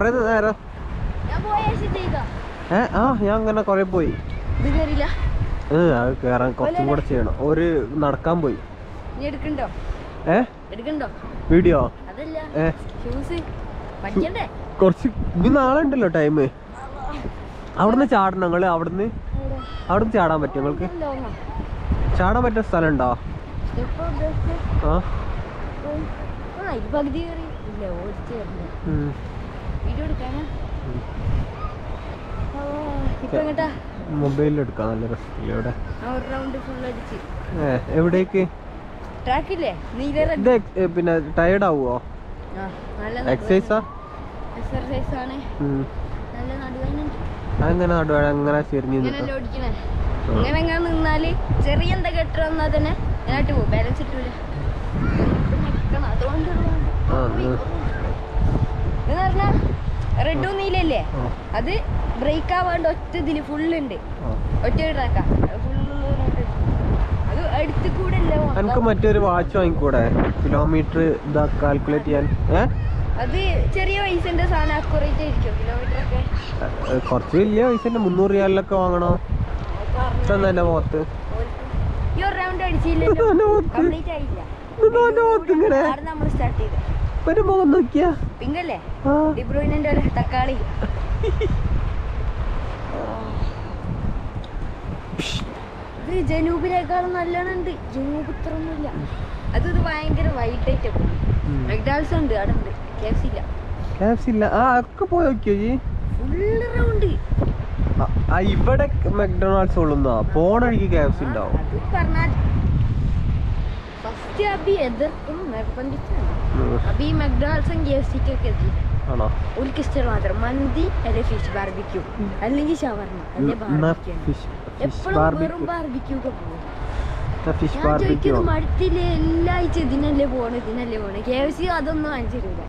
കൊറേ നേരം ഞാൻ പോയ ചെയ്തോ ഏ ആ ഞാൻ അങ്ങനെ കൊറേ പോയി ഇത് കയറിയില്ല ഏ അത് കേറാൻ കുറച്ചും കൂടെ ചെയ്യണം ഒരു നടക്കാൻ പോയി നീ എടുക്കണ്ടോ ഏ എടുക്കണ്ടോ വീഡിയോ അതല്ല ഏ ഷൂസ് പഠിക്കണ്ടേ കുറച്ച് ഇനി നാളെ ഉണ്ടല്ലോ ടൈം അവിടുന്ന് ചാടണം നിങ്ങള് അവിടുന്ന് അവിടുന്ന് ചാടാൻ പറ്റും നിങ്ങൾക്ക് ലോങ്ങാ ചാടാൻ പറ്റുന്ന സ്ഥലം ഉണ്ടോ സ്റ്റെപ്പ് ഉദ്ദേശിച്ച് ആ ആ ഇത് പകുതി കയറി ഇല്ല ഓടിച്ച് കയറില്ല ഉം. വീഡിയോ എടുക്കാനാ ഓ, ഇപ്പൊ എങ്ങട്ടാ മൊബൈലിൽ എടുക്കാം നല്ല രസത്തില്ല ഇവിടെ ആ ഒരു റൗണ്ട് ഫുൾ അടിച്ച് ഏ എവിടേക്ക് ട്രാക്കില്ലേ നീല ഇത് എക്- ഏ, പിന്നെ ടയർഡ് ആവുമോ ആ നല്ല എക്സസൈസാ എക്സർസൈസ് ആണ് നല്ല നടുവേനുണ്ട് അങ്ങനെ നടുവാണ് അങ്ങനെ ചെരിഞ്ഞ് ഇങ്ങനെ നിൽക്കാം ഓടിക്കണേ ഇങ്ങനെ എങ്ങനെ നിന്നാല് ചെറിയ എന്താ കെട്ട് വന്നാൽ തന്നെ ഞാനായിട്ട് പോകും ബാലൻസ് കിട്ടൂല ഇപ്പൊ നിക്കണം, അതുകൊണ്ട് ഇടുവാണ്. ആ, ആ. എന്ന് പറഞ്ഞാ റെഡും നീലല്ലേ ആ, അത് ബ്രേക്ക് ആവാണ്ട് ഒറ്റ ഇതില് ഫുൾ ഉണ്ട് ആ. ഒറ്റ ട്രാക്കാ ഫുള്ള് അത് അടുത്ത് കൂടെ അല്ലേ എനിക്ക് മറ്റൊരു വാച്ച് വാങ്ങിക്കൂടെ കിലോമീറ്റർ ഇതാ കാൽക്കുലേറ്റ് ചെയ്യാൻ ഏ അത് ചെറിയ പൈസന്റെ സാധനം അക്യുറേറ്റ് ആയിരിക്കും കിലോമീറ്റർ ഒക്കെ ഏ, കുറച്ച് വലിയ പൈസ ഉണ്ട് മുന്നൂറ് റിയാലിലൊക്കെ വാങ്ങണോ ഇഷ്ടം തന്നെ മുഖത്ത് ഈ ഒരു റൗണ്ട് അടിച്ചില്ലല്ലോ ഇതെന്നെ മുഖത്ത് കംപ്ലീറ്റ് ആയില്ല ഇതെന്നെ മുഖത്ത് ഇങ്ങനെ അവിടെ നമ്മൾ സ്റ്റാർട്ട് ചെയ്ത് ഒരു മുഖം നോക്കിയാ പിങ്കല്ലേ ആ. ഡിബ്രൂയിനെ തക്കാളി ഇത് ജനൂബിനേക്കാളും നല്ലോണം ഉണ്ട് ജനൂബ് ഇത്ര ഒന്നുമില്ല അത് ഇത് ഭയങ്കര വൈറ്റ് ആയിട്ട് ഉം. മെക്ഡാൾസ് ഉണ്ട് അവിടെ ഉണ്ട് കെ എഫ് സി ഇല്ല KFC ഇല്ല ആ ഒക്കെ പോയി നോക്കിയോ ജി ഫുള്ള് റൗണ്ട് ആ, ആ ഇവിടെ മെക്ഡൊണാൾഡ്സ് ഉള്ളുന്നാ പോണ വഴിക്ക് കെ എഫ് സി ഉണ്ടാവും അത് പറഞ്ഞാൽ ഫസ്റ്റ് അബി എതിർക്കും നിർബന്ധിച്ചാണ് ഉം. അബി മെക്ഡോണാൾഡ്സും കെ എഫ് സിക്കൊക്കെ എതിരില്ല ആണോ ഓൾക്ക് ഇഷ്ടം മാത്രം മന്തി അല്ലെ ഫിഷ് ബാർബിക്യൂ അല്ലെങ്കിൽ ഷവർമ അല്ലെ ബാർബിക്യൂ ഫിഷ് ഫിഷ് എപ്പോഴും വെറും ബാർബിക്യൂ ബാർബിക്യൂ ഒക്കെ പോകും ഫിഷ് ഞാൻ ബാർബിക്യൂ ചോദിക്കുന്നത് മടുത്തില്ലേ എല്ലാ ആഴ്ച ഇതിനല്ലേ പോണ് ഇതിനല്ലേ പോണ് കെ എഫ് സി അതൊന്നും വാങ്ങിച്ചു തരൂല